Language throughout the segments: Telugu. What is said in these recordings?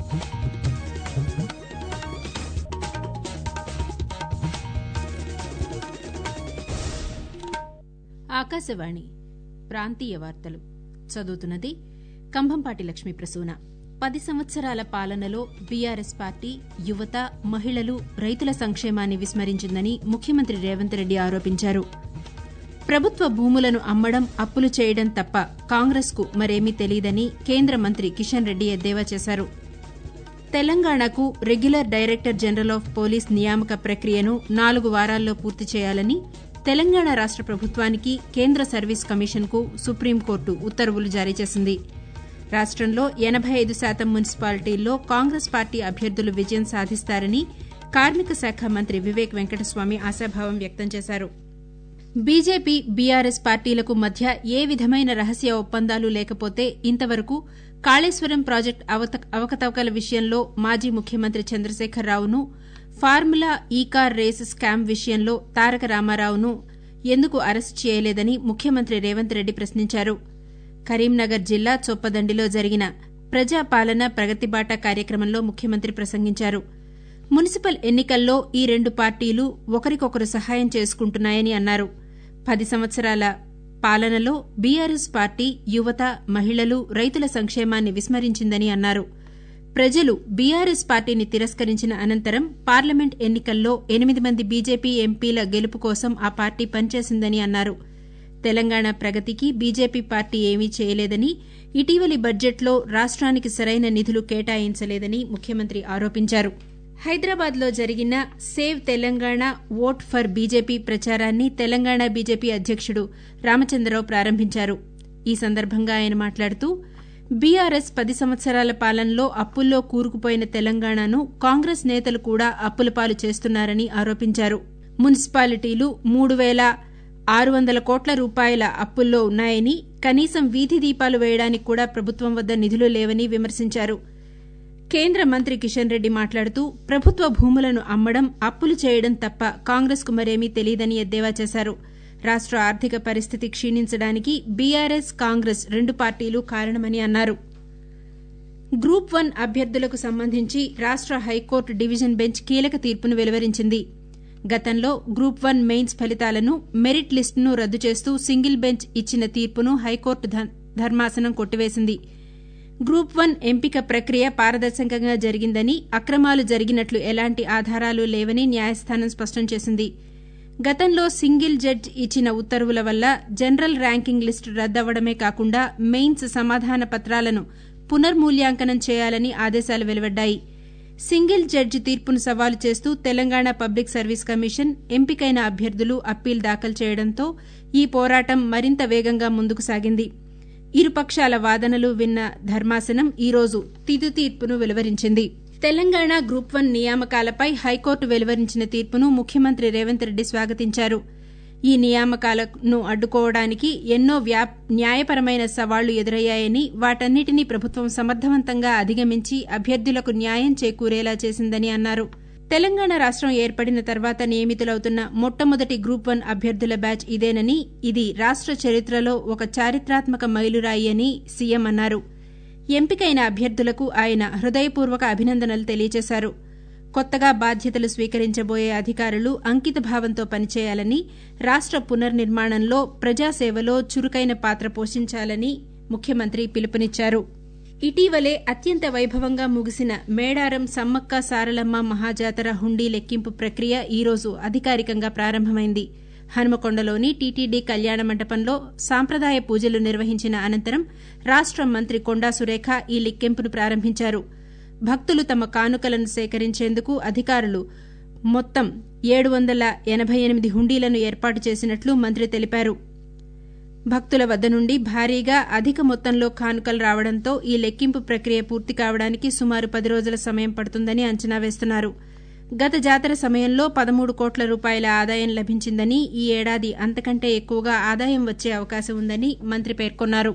ఆకాశవాణి ప్రాంతీయ వార్తలు చదువుతున్నది కంభంపాటి లక్ష్మీ ప్రసూన పది సంవత్సరాల పాలనలో బీఆర్ఎస్ పార్టీ యువత మహిళలు రైతుల సంక్షేమాన్ని విస్మరించిందని ముఖ్యమంత్రి రేవంత్ రెడ్డి ఆరోపించారు ప్రభుత్వ భూములను అమ్మడం అప్పులు చేయడం తప్ప కాంగ్రెస్కు మరేమీ తెలియదని కేంద్ర మంత్రి కిషన్ రెడ్డి ఎద్దేవా చేశారు తెలంగాణకు regular director general of police నియామక ప్రక్రియను నాలుగు వారాల్లో పూర్తి చేయాలని తెలంగాణ రాష్ట ప్రభుత్వానికి కేంద్ర సర్వీస్ కమిషన్కు సుప్రీంకోర్టు ఉత్తర్వులు జారీ చేసింది రాష్టంలో ఎనబై ఐదు శాతం మున్సిపాలిటీల్లో కాంగ్రెస్ పార్టీ అభ్యర్థులు విజయం సాధిస్తారని కార్మిక శాఖ మంత్రి వివేక్ వెంకటస్వామి ఆశాభావం వ్యక్తం చేశారు బీజేపీ బీఆర్ఎస్ పార్టీలకు మధ్య ఏ విధమైన రహస్య ఒప్పందాలు లేకపోతే ఇంతవరకు కాళేశ్వరం ప్రాజెక్టు అవకతవకల విషయంలో మాజీ ముఖ్యమంత్రి చంద్రశేఖరరావును formula E car race scam విషయంలో తారక రామారావును ఎందుకు అరెస్టు చేయలేదని ముఖ్యమంత్రి రేవంత్ రెడ్డి ప్రశ్నించారు కరీంనగర్ జిల్లా చొప్పదండిలో జరిగిన ప్రజాపాలన ప్రగతిబాట కార్యక్రమంలో ముఖ్యమంత్రి ప్రసంగించారు మున్సిపల్ ఎన్నికల్లో ఈ రెండు పార్టీలు ఒకరికొకరు సహాయం చేసుకుంటున్నాయని అన్నారు పది సంవత్సరాల పాలనలో బీఆర్ఎస్ పార్టీ యువత మహిళలు రైతుల సంక్షేమాన్ని విస్మరించిందని అన్నారు ప్రజలు బీఆర్ఎస్ పార్టీని తిరస్కరించిన అనంతరం పార్లమెంట్ ఎన్నికల్లో ఎనిమిది మంది బీజేపీ ఎంపీల గెలుపు కోసం ఆ పార్టీ పనిచేసిందని అన్నారు తెలంగాణ ప్రగతికి బీజేపీ పార్టీ ఏమీ చేయలేదని ఇటీవలి బడ్జెట్లో రాష్ట్రానికి సరైన నిధులు కేటాయించలేదని ముఖ్యమంత్రి ఆరోపించారు హైదరాబాద్లో జరిగిన save Telangana vote for BJP ప్రచారాన్ని తెలంగాణ బీజేపీ అధ్యకుడు రామచంద్రరావు ప్రారంభించారు ఈ సందర్భంగా ఆయన మాట్లాడుతూ బీఆర్ఎస్ పది సంవత్సరాల పాలనలో అప్పుల్లో కూరుకుపోయిన తెలంగాణను కాంగ్రెస్ నేతలు కూడా అప్పులపాలు చేస్తున్నారని ఆరోపించారు మున్సిపాలిటీలు మూడు వేల ఆరు వందల కోట్ల రూపాయల అప్పుల్లో ఉన్నాయని కనీసం వీధి దీపాలు వేయడానికి కూడా ప్రభుత్వం వద్ద నిధులు లేవని విమర్శించారు కేంద్ర మంత్రి కిషన్ రెడ్డి మాట్లాడుతూ ప్రభుత్వ భూములను అమ్మడం అప్పులు చేయడం తప్ప కాంగ్రెస్కు మరేమీ తెలియదని ఎద్దేవా చేశారు రాష్ట ఆర్థిక పరిస్థితి క్షీణించడానికి బీఆర్ఎస్ కాంగ్రెస్ రెండు పార్టీలు కారణమని అన్నారు గ్రూప్ వన్ అభ్యర్థులకు సంబంధించి రాష్ట హైకోర్టు డివిజన్ బెంచ్ కీలక తీర్పును వెలువరించింది గతంలో గ్రూప్ వన్ మెయిన్స్ ఫలితాలను మెరిట్ లిస్టును రద్దు చేస్తూ సింగిల్ బెంచ్ ఇచ్చిన తీర్పును హైకోర్టు ధర్మాసనం కొట్టివేసింది గ్రూప్ వన్ ఎంపిక ప్రక్రియ పారదర్శకంగా జరిగిందని అక్రమాలు జరిగినట్లు ఎలాంటి ఆధారాలు లేవని న్యాయస్థానం స్పష్టం చేసింది గతంలో సింగిల్ జడ్జ్ ఇచ్చిన ఉత్తర్వుల వల్ల జనరల్ ర్యాంకింగ్ లిస్టు రద్దవడమే కాకుండా మెయిన్స్ సమాధాన పత్రాలను పునర్మూల్యాంకనం చేయాలని ఆదేశాలు వెలువడ్డాయి సింగిల్ జడ్జి తీర్పును సవాలు చేస్తూ తెలంగాణ పబ్లిక్ సర్వీస్ కమిషన్ ఎంపికైన అభ్యర్థులు అప్పీల్ దాఖలు చేయడంతో ఈ పోరాటం మరింత వేగంగా ముందుకు సాగింది ఇరుపక్షాల వాదనలు విన్న ధర్మాసనం ఈరోజు తుది తీర్పును వెలువరించింది తెలంగాణ గ్రూప్ వన్ నియామకాలపై హైకోర్టు వెలువరించిన తీర్పును ముఖ్యమంత్రి రేవంత్ రెడ్డి స్వాగతించారు ఈ నియామకాలను అడ్డుకోవడానికి ఎన్నో న్యాయపరమైన సవాళ్లు ఎదురయ్యాయని వాటన్నిటినీ ప్రభుత్వం సమర్థవంతంగా అధిగమించి అభ్యర్థులకు న్యాయం చేకూరేలా చేసిందని అన్నారు తెలంగాణ రాష్టం ఏర్పడిన తర్వాత నియమితులవుతున్న మొట్టమొదటి గ్రూప్ వన్ అభ్యర్థుల బ్యాచ్ ఇదేనని ఇది రాష్ట చరిత్రలో ఒక చారిత్రాత్మక మైలురాయి అని సీఎం అన్నారు ఎంపికైన అభ్యర్థులకు ఆయన హృదయపూర్వక అభినందనలు తెలియజేశారు కొత్తగా బాధ్యతలు స్వీకరించబోయే అధికారులు అంకితభావంతో పనిచేయాలని రాష్ట పునర్నిర్మాణంలో ప్రజాసేవలో చురుకైన పాత్ర పోషించాలని ముఖ్యమంత్రి పిలుపునిచ్చారు ఇటీవలే అత్యంత వైభవంగా ముగిసిన మేడారం సమ్మక్క సారలమ్మ మహాజాతర హుండీ లెక్కింపు ప్రక్రియ ఈరోజు అధికారికంగా ప్రారంభమైంది హనుమకొండలోని టీటీడీ కళ్యాణ మండపంలో సాంప్రదాయ పూజలు నిర్వహించిన అనంతరం రాష్ట మంత్రి కొండా సురేఖ ఈ లెక్కింపును ప్రారంభించారు భక్తులు తమ కానుకలను సేకరించేందుకు అధికారులు మొత్తం ఏడు వందల ఎనబై ఎనిమిది హుండీలను ఏర్పాటు చేసినట్లు మంత్రి తెలిపారు భక్తుల వద్ద నుండి భారీగా అధిక మొత్తంలో కానుకలు రావడంతో ఈ లెక్కింపు ప్రక్రియ పూర్తి కావడానికి సుమారు పది రోజుల సమయం పడుతుందని అంచనా వేస్తున్నారు గత జాతర సమయంలో పదమూడు కోట్ల రూపాయల ఆదాయం లభించిందని ఈ ఏడాది అంతకంటే ఎక్కువగా ఆదాయం వచ్చే అవకాశం ఉందని మంత్రి పేర్కొన్నారు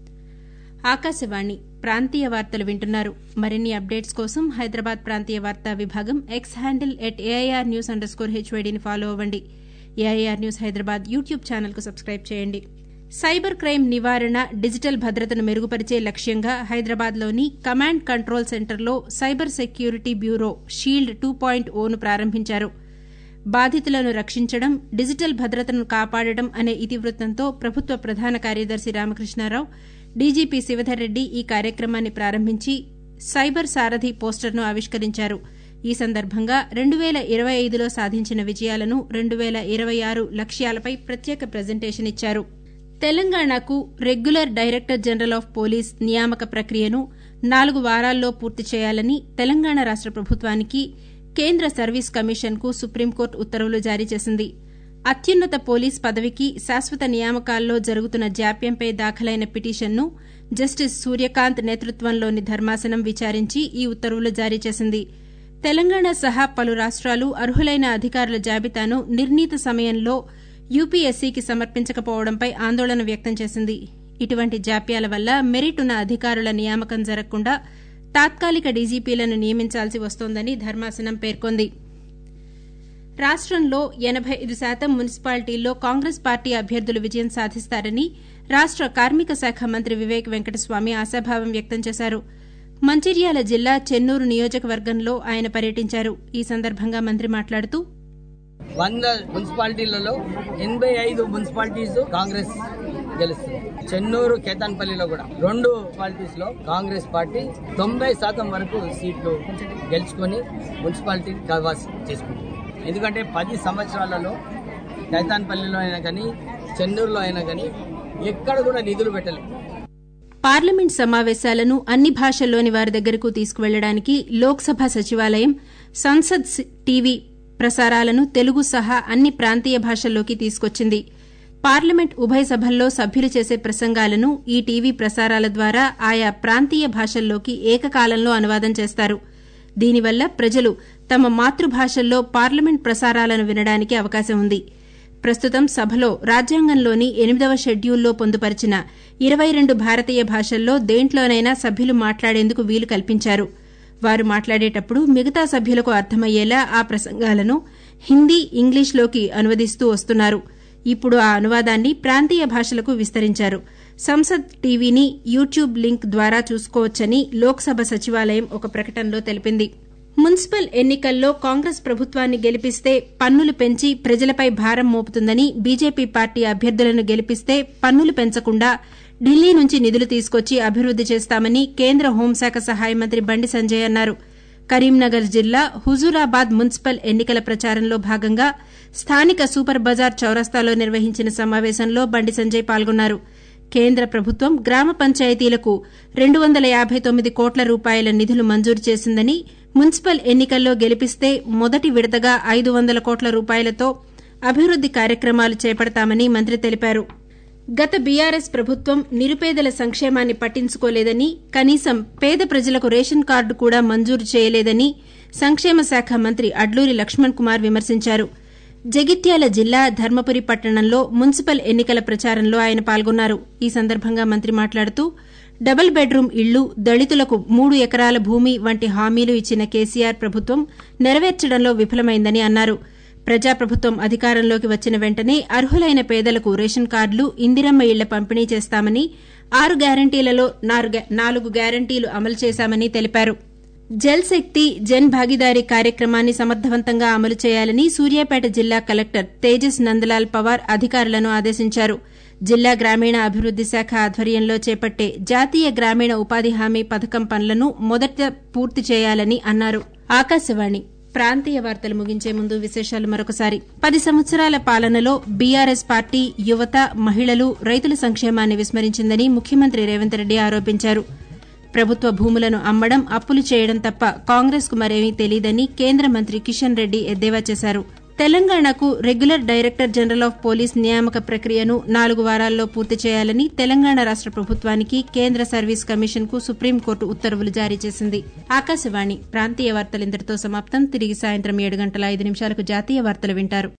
ఆకాశవాణి ప్రాంతీయ వార్తలు వింటున్నారు మరిన్ని అప్డేట్స్ కోసం హైదరాబాద్ ప్రాంతీయ వార్తా విభాగం X handle at AIR news underscore హెచ్వైడీని ఫాలో అవ్వండి ఏఐఆర్ న్యూస్ హైదరాబాద్ యూట్యూబ్ ఛానల్కు సబ్స్క్రైబ్ చేయండి సైబర్ క్రైమ్ నివారణ డిజిటల్ భద్రతను మెరుగుపరిచే లక్ష్యంగా హైదరాబాద్లోని కమాండ్ కంట్రోల్ సెంటర్లో cyber security bureau shield two point ఓను ప్రారంభించారు బాధితులను రక్షించడం డిజిటల్ భద్రతను కాపాడడం అనే ఇతివృత్తంతో ప్రభుత్వ ప్రధాన కార్యదర్శి రామకృష్ణారావు డీజీపీ శివధర్ రెడ్డి ఈ కార్యక్రమాన్ని ప్రారంభించి సైబర్ సారథి పోస్టర్ను ఆవిష్కరించారు ఈ సందర్భంగా రెండు పేల ఇరవై ఐదులో సాధించిన విజయాలను రెండు పేల ఇరవై ఆరు లక్ష్యాలపై ప్రత్యేక ప్రజెంటేషన్ ఇచ్చారు తెలంగాణకు regular director general of police నియామక ప్రక్రియను నాలుగు వారాల్లో పూర్తి చేయాలని తెలంగాణ రాష్ట ప్రభుత్వానికి కేంద్ర సర్వీస్ కమిషన్కు సుప్రీంకోర్టు ఉత్తర్వులు జారీ చేసింది అత్యున్నత పోలీస్ పదవికి శాశ్వత నియామకాల్లో జరుగుతున్న జాప్యంపై దాఖలైన పిటిషన్ను జస్టిస్ సూర్యకాంత్ నేతృత్వంలోని ధర్మాసనం విచారించి ఈ ఉత్తర్వులు జారీ చేసింది తెలంగాణ సహా పలు రాష్ట్రాలు అర్హులైన అధికారుల జాబితాను నిర్ణీత సమయంలో యూపీఎస్సీకి సమర్పించకపోవడంపై ఆందోళన వ్యక్తం చేసింది ఇటువంటి జాప్యాల వల్ల మెరిట్ ఉన్న అధికారుల నియామకం జరగకుండా తాత్కాలిక డీజీపీలను నియమించాల్సి వస్తోందని ధర్మాసనం పేర్కొంది రాష్టంలో ఎనబై ఐదు శాతం మున్సిపాలిటీల్లో కాంగ్రెస్ పార్టీ అభ్యర్థులు విజయం సాధిస్తారని రాష్ట కార్మిక శాఖ మంత్రి వివేక్ వెంకటస్వామి ఆశాభావం వ్యక్తం చేశారు మంచిర్యాల జిల్లా చెన్నూరు నియోజకవర్గంలో ఆయన పర్యటించారు ఈ సందర్భంగా మంత్రి మాట్లాడుతూ వంద మున్సిపాలిటీలలో ఎనభై ఐదు మున్సిపాలిటీస్ కాంగ్రెస్ గెలుస్తుంది చెన్నూరు కేతాన్పల్లిలో కూడా రెండు మున్సిపాలిటీస్ లో కాంగ్రెస్ పార్టీ తొంభై శాతం వరకు సీట్లు గెలుచుకొని మున్సిపాలిటీ కైవాస్ చేసుకుంటుంది ఎందుకంటే పది సంవత్సరాలలో కేతాన్పల్లిలో అయినా కానీ చెన్నూరులో అయినా కానీ ఎక్కడ కూడా నిధులు పెట్టలేదు పార్లమెంట్ సమావేశాలను అన్ని భాషల్లోని వారి దగ్గరకు తీసుకువెళ్లడానికి లోక్సభ సచివాలయం సంసద్ టీవీ ప్రసారాలను తెలుగు సహా అన్ని ప్రాంతీయ భాషల్లోకి తీసుకొచ్చింది పార్లమెంట్ ఉభయ సభల్లో సభ్యులు చేసే ప్రసంగాలను ఈ టీవీ ప్రసారాల ద్వారా ఆయా ప్రాంతీయ భాషల్లోకి ఏకకాలంలో అనువాదం చేస్తారు దీనివల్ల ప్రజలు తమ మాతృభాషల్లో పార్లమెంట్ ప్రసారాలను వినడానికి అవకాశం ఉంది ప్రస్తుతం సభలో రాజ్యాంగంలోని ఎనిమిదవ షెడ్యూల్లో పొందుపరిచిన ఇరవై రెండు భారతీయ భాషల్లో దేంట్లోనైనా సభ్యులు మాట్లాడేందుకు వీలు కల్పించారు వారు మాట్లాడేటప్పుడు మిగతా సభ్యులకు అర్థమయ్యేలా ఆ ప్రసంగాలను హిందీ ఇంగ్లీష్లోకి అనువదిస్తూ వస్తున్నారు ఇప్పుడు ఆ అనువాదాన్ని ప్రాంతీయ భాషలకు విస్తరించారు సంసద్ టీవీని యూట్యూబ్ లింక్ ద్వారా చూసుకోవచ్చని లోక్సభ సచివాలయం ఒక ప్రకటనలో తెలిపింది మున్సిపల్ ఎన్నికల్లో కాంగ్రెస్ ప్రభుత్వాన్ని గెలిపిస్తే పన్నులు పెంచి ప్రజలపై భారం మోపుతుందని బీజేపీ పార్టీ అభ్యర్థులను గెలిపిస్తే పన్నులు పెంచకుండా ఢిల్లీ నుంచి నిధులు తీసుకొచ్చి అభివృద్ది చేస్తామని కేంద్ర హోంశాఖ సహాయ మంత్రి బండి సంజయ్ అన్నారు కరీంనగర్ జిల్లా హుజూరాబాద్ మున్సిపల్ ఎన్నికల ప్రచారంలో భాగంగా స్థానిక సూపర్ బజార్ చౌరస్తాలో నిర్వహించిన సమావేశంలో బండి సంజయ్ పాల్గొన్నారు కేంద్ర ప్రభుత్వం గ్రామ పంచాయతీలకు రెండు వందల యాబై తొమ్మిది కోట్ల రూపాయల నిధులు మంజూరు చేసిందని మున్సిపల్ ఎన్నికల్లో గెలిపిస్తే మొదటి విడతగా ఐదు వందల కోట్ల రూపాయలతో అభివృద్ది కార్యక్రమాలు చేపడతామని మంత్రి తెలిపారు గత బీఆర్ఎస్ ప్రభుత్వం నిరుపేదల సంక్షేమాన్ని పట్టించుకోలేదని కనీసం పేద ప్రజలకు రేషన్ కార్డు కూడా మంజూరు చేయలేదని సంక్షేమ శాఖ మంత్రి అడ్లూరి లక్ష్మణ్ కుమార్ విమర్శించారు జగిత్యాల జిల్లా ధర్మపురి పట్టణంలో మున్సిపల్ ఎన్నికల ప్రచారంలో ఆయన పాల్గొన్నారు ఈ సందర్భంగా మంత్రి మాట్లాడుతూ డబుల్ బెడ్రూం ఇళ్లు దళితులకు మూడు ఎకరాల భూమి వంటి హామీలు ఇచ్చిన కేసీఆర్ ప్రభుత్వం నెరవేర్చడంలో విఫలమైందని అన్నారు ప్రజాప్రభుత్వం అధికారంలోకి వచ్చిన వెంటనే అర్హులైన పేదలకు రేషన్ కార్డులు ఇందిరమ్మ ఇళ్ల పంపిణీ చేస్తామని ఆరు గ్యారంటీలలో నాలుగు గ్యారంటీలు అమలు చేశామని తెలిపారు జల్ శక్తి జన్ భాగీదారీ కార్యక్రమాన్ని సమర్థవంతంగా అమలు చేయాలని సూర్యాపేట జిల్లా కలెక్టర్ తేజస్ నందలాల్ పవార్ అధికారులను ఆదేశించారు జిల్లా గ్రామీణ అభివృద్ది శాఖ ఆధ్వర్యంలో చేపట్టే జాతీయ గ్రామీణ ఉపాధి హామీ పథకం పనులను మొదట పూర్తి చేయాలని అన్నారు ఆకాశవాణి ప్రాంతీయ వార్తలు ముగించే ముందు విశేషాలు మరొకసారి పది సంవత్సరాల పాలనలో బీఆర్ఎస్ పార్టీ యువత మహిళలు రైతుల సంక్షేమాన్ని విస్మరించిందని ముఖ్యమంత్రి రేవంత్ రెడ్డి ఆరోపించారు ప్రభుత్వ భూములను అమ్మడం అప్పులు చేయడం తప్ప కాంగ్రెస్ కు మరేమీ తెలియదని కేంద్ర మంత్రి కిషన్ రెడ్డి ఎద్దేవా చేశారు తెలంగాణకు regular director general of police నియామక ప్రక్రియను నాలుగు వారాల్లో పూర్తి చేయాలని తెలంగాణ రాష్ట ప్రభుత్వానికి కేంద్ర సర్వీస్ కమిషన్ కు సుప్రీంకోర్టు ఉత్తర్వులు జారీ చేసింది ఆకాశవాణి ప్రాంతీయ వార్తలు ఇంతటితో సమాప్తం తిరిగి సాయంత్రం ఏడు గంటల ఐదు నిమిషాలకు జాతీయ వార్తలు వింటారు